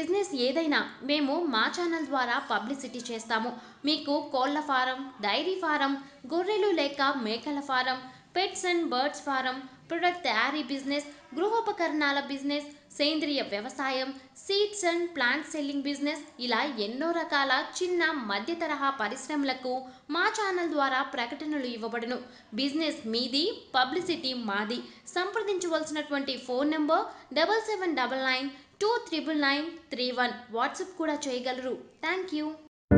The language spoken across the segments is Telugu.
బిజినెస్ ఏదైనా మేము మా ఛానల్ ద్వారా పబ్లిసిటీ చేస్తాము మీకు కోళ్ల ఫారం డైరీ ఫారం గొర్రెలు లేక మేకల farm pets and birds farm product తయారీ బిజినెస్ గృహోపకరణాల బిజినెస్ సేంద్రియ వ్యవసాయం seeds and plant selling business ఇలా ఎన్నో రకాల చిన్న మధ్య తరహా పరిశ్రమలకు మా ఛానల్ ద్వారా ప్రకటనలు ఇవ్వబడును బిజినెస్ మీది పబ్లిసిటీ మాది సంప్రదించవలసినటువంటి phone number double seven double nine two triple nine three one WhatsApp కూడా చేయగలరు థ్యాంక్ యూ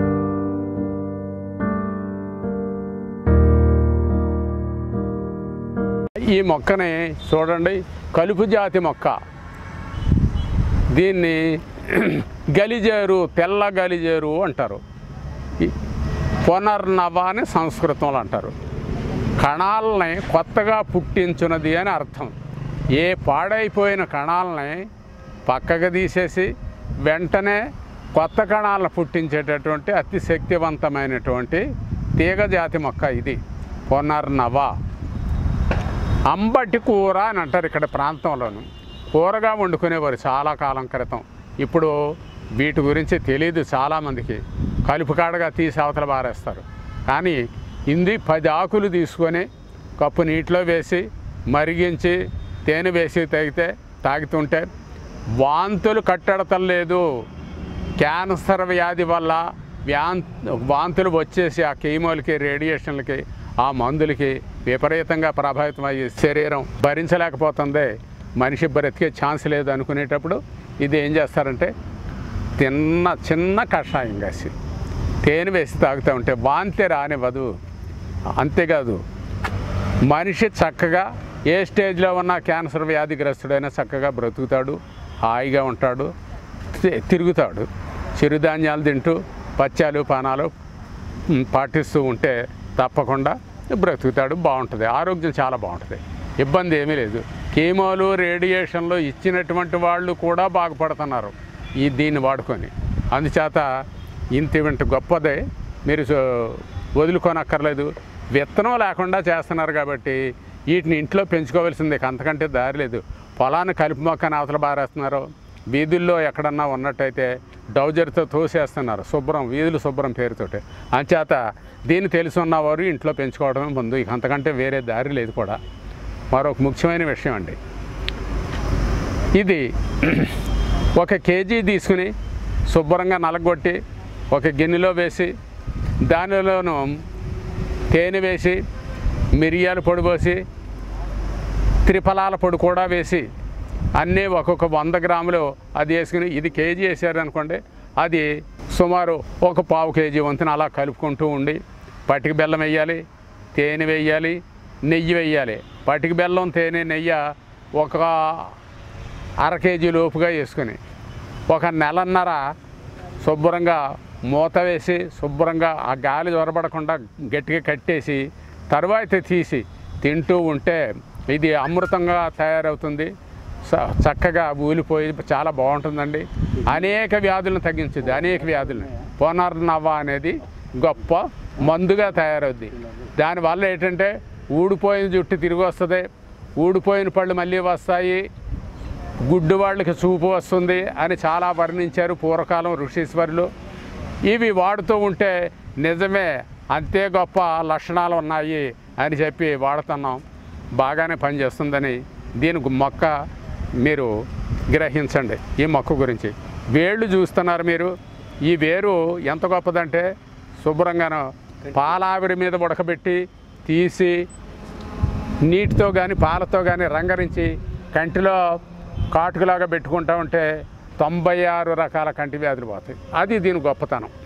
ఈ మొక్కని చూడండి కలుపు జాతి మొక్క దీన్ని గలిజేరు తెల్ల గలిజేరు అంటారు ఈ పునర్నవ అని సంస్కృతంలో అంటారు కణాలని కొత్తగా పుట్టించున్నది అని అర్థం ఏ పాడైపోయిన కణాలని పక్కకు తీసేసి వెంటనే కొత్త కణాలను పుట్టించేటటువంటి అతి శక్తివంతమైనటువంటి తీగ జాతి మొక్క ఇది పునర్నవ అంబటి కూర అని అంటారు ఇక్కడ ప్రాంతంలోను కూరగా వండుకునేవారు చాలా కాలం క్రితం ఇప్పుడు వీటి గురించి తెలియదు చాలామందికి కలుపు కాడగా తీసి అవతల బారేస్తారు కానీ ఇంది పది ఆకులు తీసుకొని కప్పు నీటిలో వేసి మరిగించి తేనె వేసి తాగితే తాగుతుంటే వాంతులు కట్టడతం లేదు క్యాన్సర్ వ్యాధి వల్ల వ్యాన్ వాంతులు వచ్చేసి ఆ కీమోలకి రేడియేషన్లకి ఆ మందులకి విపరీతంగా ప్రభావితం అయ్యి శరీరం భరించలేకపోతుంది మనిషి బ్రతికే ఛాన్స్ లేదు అనుకునేటప్పుడు ఇది ఏం చేస్తారంటే తిన్న చిన్న కషాయం కాసి తేనె వేసి తాగుతూ ఉంటే వాంతి రానివ్వదు అంతేకాదు మనిషి చక్కగా ఏ స్టేజ్లో ఉన్న క్యాన్సర్ వ్యాధిగ్రస్తుడైనా చక్కగా బ్రతుకుతాడు హాయిగా ఉంటాడు తి- తిరుగుతాడు చిరుధాన్యాలు తింటూ పచ్చాలు పానాలు మ్, పాటిస్తూ ఉంటే తప్పకుండా బ్రతుకుతాడు బాగుంటుంది ఆరోగ్యం చాలా బాగుంటుంది ఇబ్బంది ఏమీ లేదు కీమోలు రేడియేషన్లు ఇచ్చినటువంటి వాళ్ళు కూడా బాగుపడుతున్నారు ఈ దీన్ని వాడుకొని అందుచేత ఇంత ఇంత గొప్పదే మీరు సో- వదులుకోనక్కర్లేదు విత్తనం లేకుండా చేస్తున్నారు కాబట్టి వీటిని ఇంట్లో పెంచుకోవాల్సిందే ఇక అంతకంటే దారి లేదు పొలాన్ని కలిపి మొక్కని అవతల బారేస్తున్నారు వీధుల్లో ఎక్కడన్నా ఉన్నట్టయితే డౌజర్తో తోసేస్తున్నారు శుభ్రం వీధులు శుభ్రం పేరుతోటి అంచేత దీన్ని తెలిసి ఉన్నవారు ఇంట్లో పెంచుకోవడమే ముందు ఇక అంతకంటే వేరే దారి లేదు కూడా మరొక ముఖ్యమైన విషయం అండి ఇది ఒక కేజీ తీసుకుని శుభ్రంగా నలగొట్టి ఒక గిన్నెలో వేసి దానిలోనూ తేనె వేసి మిరియాల పొడి పోసి త్రిఫలాల పొడి కూడా వేసి అన్నీ ఒక్కొక్క వంద గ్రాములు అది వేసుకుని ఇది కేజీ వేసారనుకోండి అది సుమారు ఒక పావు కేజీ వంతున అలా కలుపుకుంటూ ఉండి పటిక బెల్లం వేయాలి తేనె వేయాలి నెయ్యి వేయాలి పటిక బెల్లం తేనె నెయ్యి ఒక అర కేజీ లోపుగా వేసుకుని ఒక నెలన్నర శుభ్రంగా మూత వేసి శుభ్రంగా ఆ గాలి జొరబడకుండా గట్టిగా కట్టేసి తరువాత తీసి తింటూ ఉంటే ఇది అమృతంగా తయారవుతుంది స- చక్కగా ఊలిపోయి చాలా బాగుంటుందండి అనేక వ్యాధులను తగ్గించుద్ది అనేక వ్యాధులను పునర్నవ అనేది గొప్ప మందుగా తయారవుద్ది దానివల్ల ఏంటంటే ఊడిపోయిన జుట్టు తిరిగి వస్తుంది ఊడిపోయిన పళ్ళు మళ్ళీ వస్తాయి గుడ్డు వాళ్ళకి చూపు వస్తుంది అని చాలా వర్ణించారు పూర్వకాలం ఋషీశ్వరులు ఇవి వాడుతూ ఉంటే నిజమే అంతే గొప్ప లక్షణాలు ఉన్నాయి అని చెప్పి వాడుతున్నాం బాగానే పనిచేస్తుందని దీని గు- మొక్క మీరు గ్రహించండి ఈ మొక్క గురించి వేళ్ళు చూస్తున్నారు మీరు ఈ వేరు ఎంత గొప్పదంటే శుభ్రంగాను పాలావిరి మీద ఉడకబెట్టి తీసి నీటితో కానీ పాలతో కానీ రంగరించి కంటిలో కాటుకులాగా పెట్టుకుంటా ఉంటే తొంభై ఆరు రకాల కంటి వ్యాధులు పోతాయి అది దీని గొప్పతనం